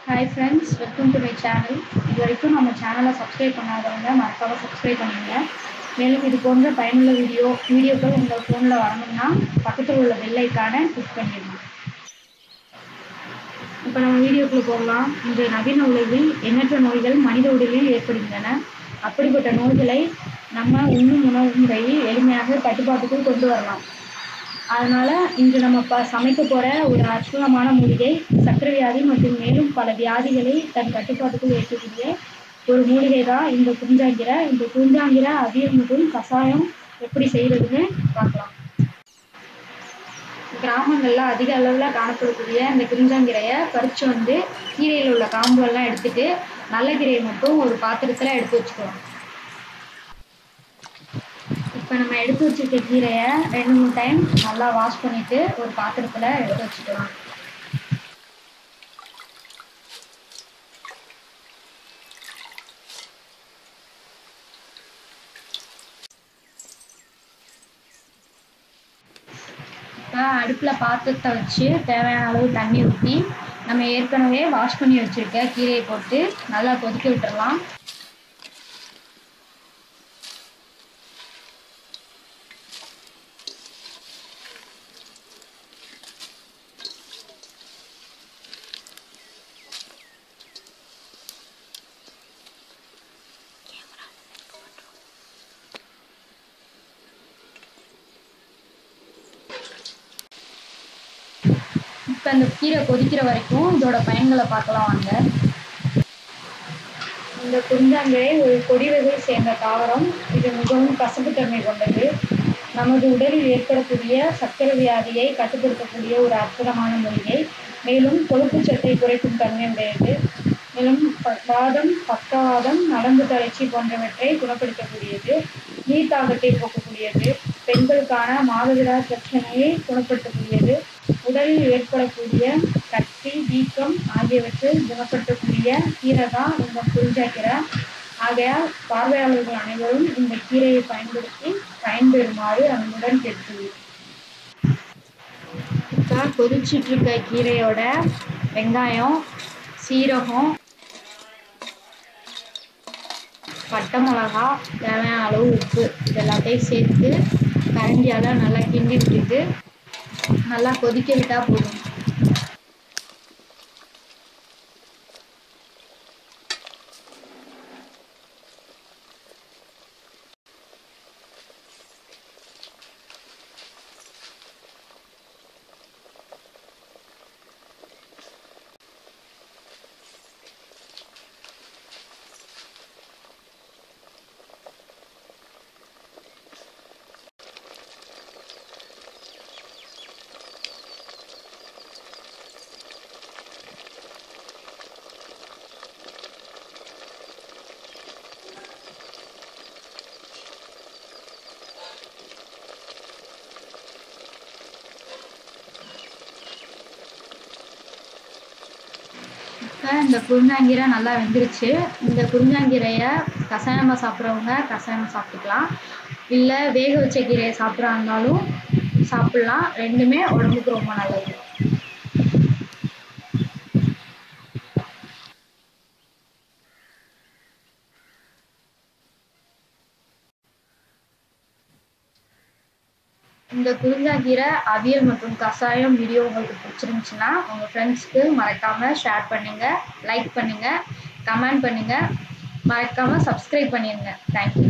hi friends welcome to my channel இது வரைக்கும் நம்ம சேனலை சப்ஸ்கிரைப் பண்ணாதவங்க மறக்காமல் சப்ஸ்கிரைப் பண்ணுங்க மேலும் இது போன்ற பயனுள்ள வீடியோ வீடியோக்கள் உங்கள் ஃபோனில் வரணும்னா பக்கத்தில் உள்ள பெல் ஐக்கானை கிளிக் பண்ணிடணும் இப்போ நம்ம வீடியோக்குள்ள போகலாம் இன்றைய நவீன உலகில் எண்ணற்ற நோய்கள் மனித உடலில் ஏற்படுகின்றன அப்படிப்பட்ட நோய்களை நம்ம உண்ணும் உணவு முறையில் எளிமையாக கட்டுப்பாட்டுக்குள் கொண்டு வரலாம் அதனால் இன்று நம்ம ப சமைக்க போகிற ஒரு அற்புதமான மூலிகை சர்க்கரை வியாதி மற்றும் மேலும் பல வியாதிகளை தன் கட்டுப்பாட்டுக்குள் வைக்கக்கூடிய ஒரு மூலிகை தான் இந்த குறிஞ்சாங்கீரை இந்த குறிஞ்சாங்கீரை அவியல் மற்றும் கஷாயம் எப்படி செய்கிறதுன்னு பார்க்கலாம் கிராமங்களில் அதிக அளவில் காணப்படக்கூடிய இந்த குறிஞ்சாங்கீரையை பறித்து வந்து கீரையில் உள்ள காம்புகள்லாம் எடுத்துட்டு நல்ல கீரையை மட்டும் ஒரு பாத்திரத்தில் எடுத்து வச்சுக்கலாம் இப்போ நம்ம எடுத்து வச்சிருக்க கீரையை ரெண்டு மூணு டைம் நல்லா வாஷ் பண்ணிட்டு ஒரு பாத்திரத்தில் எடுத்து வச்சுக்கலாம் இப்போ அடுப்பில் பாத்திரத்தை வச்சு தேவையான அளவு தண்ணி ஊற்றி நம்ம ஏற்கனவே வாஷ் பண்ணி வச்சுருக்க கீரையை போட்டு நல்லா கொதிக்க விட்டுறலாம் இப்போ அந்த கீரை கொதிக்கிற வரைக்கும் இதோட பயன்களை பார்க்கலாம் வாங்க இந்த குறிஞ்சாங்கரை ஒரு கொடி வகை சேர்ந்த தாவரம் இது மிகவும் கசப்புத்தன்மை கொண்டது நமது உடலில் ஏற்படக்கூடிய சர்க்கரை வியாதியை கட்டுப்படுத்தக்கூடிய ஒரு அற்புதமான மூலிகை மேலும் கொழுப்பு சத்தை குறைக்கும் தன்மை உடையது மேலும் வாதம் பக்கவாதம் நரம்பு தளர்ச்சி போன்றவற்றை குணப்படுத்தக்கூடியது நீர் தாகத்தை போக்கக்கூடியது பெண்களுக்கான மாதவிடாய் பிரச்சனையை குணப்படுத்தக்கூடியது உடலில் ஏற்படக்கூடிய கட்டி வீக்கம் ஆகியவற்றை குணப்படுத்தக்கூடிய கீரை தான் இந்த குறிஞ்சாக்கீரை ஆகையால் பார்வையாளர்கள் அனைவரும் இந்த கீரையை பயன்படுத்தி பயன்பெறுமாறு அன்புடன் கேட்கிறேன் இப்போ கொதிச்சிட்டு இருக்க கீரையோட வெங்காயம் சீரகம் பட்டை மிளகா தேவையான அளவு உப்பு இது எல்லாத்தையும் சேர்த்து கரண்டியால் நல்லா கிண்டி விட்டுட்டு நல்லா கொதிக்க விட்டால் போதும் இப்போ இந்த குருஞ்சாங்கீரை நல்லா வெந்துருச்சு இந்த குருஞ்சாங்கீரையை கஷாயமாக சாப்பிட்றவங்க கஷாயமாக சாப்பிட்டுக்கலாம் இல்லை வேக வச்ச கீரையை சாப்பிட்றா இருந்தாலும் சாப்பிட்லாம் ரெண்டுமே உடம்புக்கு ரொம்ப நல்லது இந்த குறிஞ்சாக்கீரை அவியல் மற்றும் கஷாயம் வீடியோ உங்களுக்கு பிடிச்சிருந்துச்சுன்னா உங்கள் ஃப்ரெண்ட்ஸ்க்கு மறக்காமல் ஷேர் பண்ணுங்கள் லைக் பண்ணுங்கள் கமெண்ட் பண்ணுங்கள் மறக்காமல் சப்ஸ்கிரைப் பண்ணிடுங்க தேங்க்யூ